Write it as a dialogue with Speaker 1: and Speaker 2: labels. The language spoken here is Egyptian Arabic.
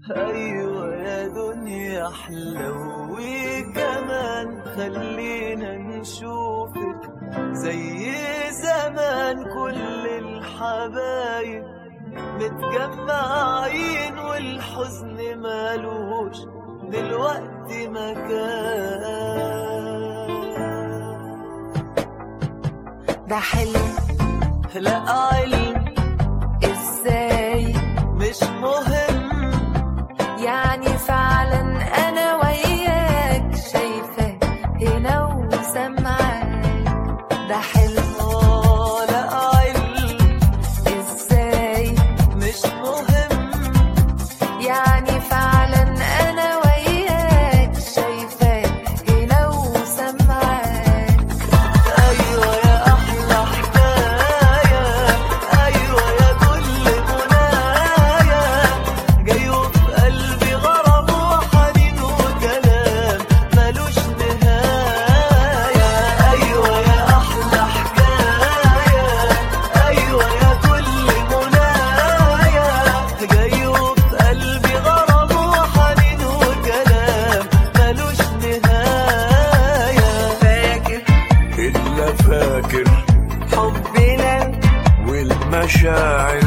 Speaker 1: أيوة يا دنيا حلوي كمان خلينا نشوفك زي زمان كل الحبايب متجمعين والحزن مالوش دلوقتي مكان
Speaker 2: ده حلم
Speaker 1: لا علم
Speaker 2: ازاي
Speaker 1: مش مهم
Speaker 2: يعني فعلا انا وياك شايفاك هنا وسامعاك ده حلم
Speaker 1: آه لا علم
Speaker 2: ازاي
Speaker 1: مش مهم
Speaker 2: يعني فعلا انا وياك شايفاك هنا وسامعاك
Speaker 1: أيوة يا أحلى حكاية أيوة يا كل منايا جاي وفي قلبي غرام وحنين وكلام ملوش نهاية أيوة يا أحلى حكاية أيوة يا كل منايا جاي وفي قلبي غرام وحنين وكلام ملوش نهاية
Speaker 3: إلا فاكر
Speaker 2: حبنا
Speaker 3: والمشاعر